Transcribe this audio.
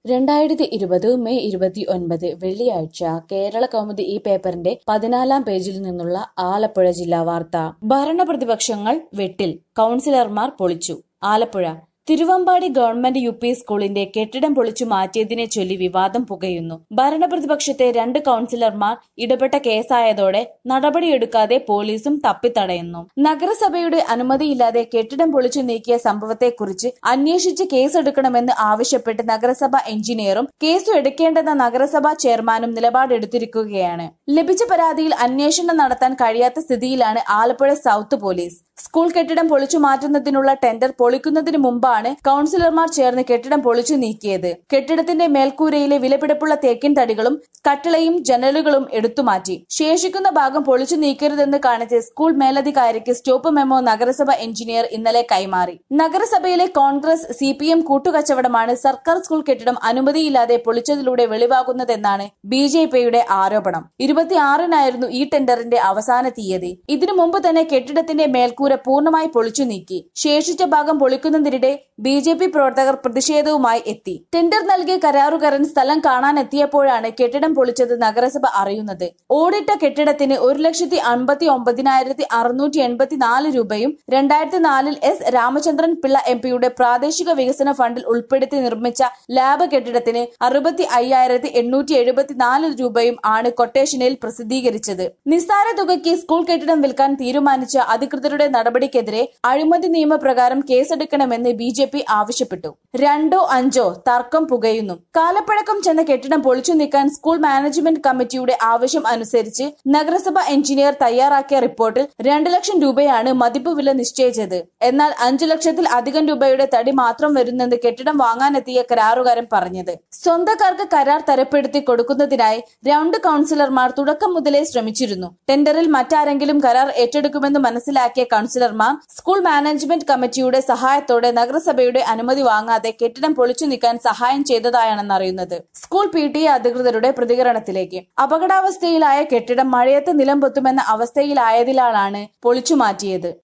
രണ്ടായിരത്തി ഇരുപത് മെയ് ഇരുപത്തി ഒൻപത് വെള്ളിയാഴ്ച കേരള കൗമുദി ഈ പേപ്പറിന്റെ പതിനാലാം പേജിൽ നിന്നുള്ള ആലപ്പുഴ ജില്ലാ വാർത്ത ഭരണപ്രതിപക്ഷങ്ങൾ വെട്ടിൽ കൗൺസിലർമാർ പൊളിച്ചു Alappuzha Thiruvambadi government U P സ്കൂളിന്റെ കെട്ടിടം പൊളിച്ചു മാറ്റിയതിനെ ചൊല്ലി വിവാദം പുകയുന്നു ഭരണപ്രതിപക്ഷത്തെ രണ്ട് കൌൺസിലർമാർ ഇടപെട്ട കേസായതോടെ നടപടിയെടുക്കാതെ പോലീസും തപ്പിത്തടയുന്നു നഗരസഭയുടെ അനുമതിയില്ലാതെ കെട്ടിടം പൊളിച്ചു നീക്കിയ സംഭവത്തെക്കുറിച്ച് അന്വേഷിച്ച് കേസെടുക്കണമെന്ന് ആവശ്യപ്പെട്ട് നഗരസഭ എഞ്ചിനീയറും കേസ് എടുക്കേണ്ടെന്ന നഗരസഭാ ചെയർമാനും നിലപാടെടുത്തിരിക്കുകയാണ് ലഭിച്ച പരാതിയിൽ അന്വേഷണം നടത്താൻ കഴിയാത്ത സ്ഥിതിയിലാണ് ആലപ്പുഴ സൗത്ത് പോലീസ് സ്കൂൾ കെട്ടിടം പൊളിച്ചു മാറ്റുന്നതിനുള്ള ടെൻഡർ പൊളിക്കുന്നതിന് മുമ്പാണ് കൌൺസിലർമാർ ചേർന്ന് കെട്ടിടം പൊളിച്ചു നീക്കിയത് കെട്ടിടത്തിന്റെ മേൽക്കൂരയിലെ വിലപിടിപ്പുള്ള തേക്കിൻ തടികളും കട്ടിളയും ജനലുകളും എടുത്തുമാറ്റി ശേഷിക്കുന്ന ഭാഗം പൊളിച്ചു നീക്കരുതെന്ന് കാണിച്ച് സ്കൂൾ മേലധികാരിക്ക് സ്റ്റോപ്പ് മെമ്മോ നഗരസഭ എഞ്ചിനീയർ ഇന്നലെ കൈമാറി നഗരസഭയിലെ കോൺഗ്രസ് സി പി എം കൂട്ടുകച്ചവടമാണ് സർക്കാർ സ്കൂൾ കെട്ടിടം അനുമതിയില്ലാതെ പൊളിച്ചതിലൂടെ വെളിവാകുന്നതെന്നാണ് ബി ജെ പിയുടെ ആരോപണം ഇരുപത്തിയാറിനായിരുന്നു ഈ ടെൻഡറിന്റെ അവസാന തീയതി ഇതിനു മുമ്പ് തന്നെ കെട്ടിടത്തിന്റെ മേൽക്കൂര പൂർണ്ണമായി പൊളിച്ചു നീക്കി ശേഷിച്ച ഭാഗം പൊളിക്കുന്നതിനിടെ ബി ജെ പി പ്രവർത്തകർ പ്രതിഷേധവുമായി എത്തി ടെൻഡർ നൽകിയ കരാറുകാരൻ സ്ഥലം കാണാനെത്തിയപ്പോഴാണ് കെട്ടിടം പൊളിച്ചത് നഗരസഭ അറിയുന്നത് ഓടിട്ട കെട്ടിടത്തിന് ഒരു ലക്ഷത്തി അൻപത്തി ഒമ്പതിനായിരത്തി അറുന്നൂറ്റി എൺപത്തി നാല് രൂപയും രണ്ടായിരത്തി നാലിൽ എസ് രാമചന്ദ്രൻ പിള്ള എം പിയുടെ പ്രാദേശിക വികസന ഫണ്ടിൽ ഉൾപ്പെടുത്തി നിർമ്മിച്ച ലാബ് കെട്ടിടത്തിന് അറുപത്തി അയ്യായിരത്തി എണ്ണൂറ്റി എഴുപത്തിനാല് രൂപയും ആണ് കൊട്ടേഷനിൽ പ്രസിദ്ധീകരിച്ചത് നിസ്സാര തുകയ്ക്ക് സ്കൂൾ കെട്ടിടം വിൽക്കാൻ തീരുമാനിച്ച അധികൃതരുടെ നടപടിക്കെതിരെ അഴിമതി നിയമപ്രകാരം കേസെടുക്കണമെന്ന് ബി ജെ പി ആവശ്യപ്പെട്ടു രണ്ടോ അഞ്ചോ തർക്കം പുകയുന്നു കാലപ്പഴക്കം ചെന്ന കെട്ടിടം പൊളിച്ചു നീക്കാൻ സ്കൂൾ മാനേജ്മെന്റ് കമ്മിറ്റിയുടെ ആവശ്യം അനുസരിച്ച് നഗരസഭ എഞ്ചിനീയർ തയ്യാറാക്കിയ റിപ്പോർട്ടിൽ രണ്ട് ലക്ഷം രൂപയാണ് മതിപ്പ് വില നിശ്ചയിച്ചത് എന്നാൽ അഞ്ചു ലക്ഷത്തിൽ അധികം രൂപയുടെ തടി മാത്രം വരുന്നെന്ന് കെട്ടിടം വാങ്ങാനെത്തിയ കരാറുകാരൻ പറഞ്ഞത് സ്വന്തക്കാർക്ക് കരാർ തരപ്പെടുത്തി കൊടുക്കുന്നതിനായി രണ്ട് കൌൺസിലർമാർ തുടക്കം മുതലേ ശ്രമിച്ചിരുന്നു ടെൻഡറിൽ മറ്റാരെങ്കിലും കരാർ ഏറ്റെടുക്കുമെന്ന് മനസ്സിലാക്കിയ കൌൺസിലർമാർ സ്കൂൾ മാനേജ്മെന്റ് കമ്മിറ്റിയുടെ സഹായത്തോടെ നഗരസഭയുടെ അനുമതി വാങ്ങാതെ കെട്ടിടം പൊളിച്ചു നീക്കാൻ സഹായം ചെയ്തതായാണെന്ന് അറിയുന്നത് സ്കൂൾ പി ടി എ അധികൃതരുടെ പ്രതികരണത്തിലേക്ക് അപകടാവസ്ഥയിലായ കെട്ടിടം മഴയത്ത് നിലംപൊത്തുമെന്ന അവസ്ഥയിലായതിനാലാണ് പൊളിച്ചു മാറ്റിയത്